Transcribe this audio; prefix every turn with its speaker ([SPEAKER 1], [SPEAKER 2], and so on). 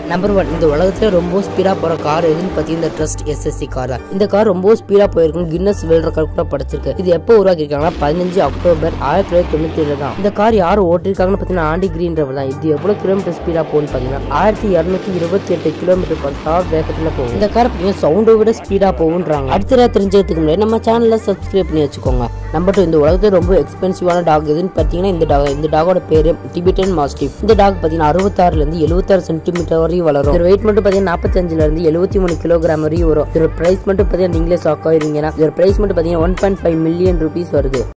[SPEAKER 1] number one இந்த உலகத்துல ரொம்ப ஸ்பீடா போற கார் எதுன்னு பத்தி இந்த ட்ரஸ்ட் எஸ்எஸ்சி கார் தான் இந்த கார் ரொம்ப ஸ்பீடா போயிருக்கும் கின்னஸ் வேர்ல்ட் ரெக்கார்ட் கூட படைச்சிருக்கு இது எப்போ உருவாக்கிருக்காங்கன்னா பதினஞ்சு அக்டோபர் ஆயிரத்தி தொள்ளாயிரத்தி தொண்ணூத்தி ஏழு தான் இந்த கார் யார் ஓட்டிருக்காங்கன்னு பாத்தீங்கன்னா ஆண்டி கிரீன்றவர் தான் இது எவ்வளவு கிலோமீட்டர் ஸ்பீடா போகும்னு பாத்தீங்கன்னா ஆயிரத்தி இருநூத்தி இருபத்தி எட்டு கிலோமீட்டர் பர் வேகத்துல போகும் இந்த கார் பாத்தீங்கன்னா சவுண்டை விட ஸ்பீடா போகுன்றாங்க அடுத்ததா தெரிஞ்சதுக்கு முன்னாடி நம்ம சேனல்ல சப்ஸ்கிரைப் பண்ணி வச்சுக்கோங்க நம்பர் டூ இந்த உலகத்துல ரொம்ப எக்ஸ்பென்சிவான டாக் எதுன்னு பாத்தீங்கன்னா இந்த டாக் இந்த டாகோட பேரு டிபிட்டன் மாஸ்டிஃப் இந்த டாக் பாத்தீங்கன்னா அறுபத்தாறுல இருந்து எழுபத்தாறு சென்டிமீட்டர் வரையும் வளரும் இதோட வெயிட் மட்டும் பாத்தீங்கன்னா நாற்பத்தஞ்சுல இருந்து எழுபத்தி மூணு கிலோகிராம் வரையும் வரும் இதோட பிரைஸ் மட்டும் பாத்தீங்கன்னா நீங்களே ஷாக் ஆயிருவீங்கன்னா இதோட பிரைஸ் மட்டும் பாத்தீங்கன்னா one point five million rupees வருது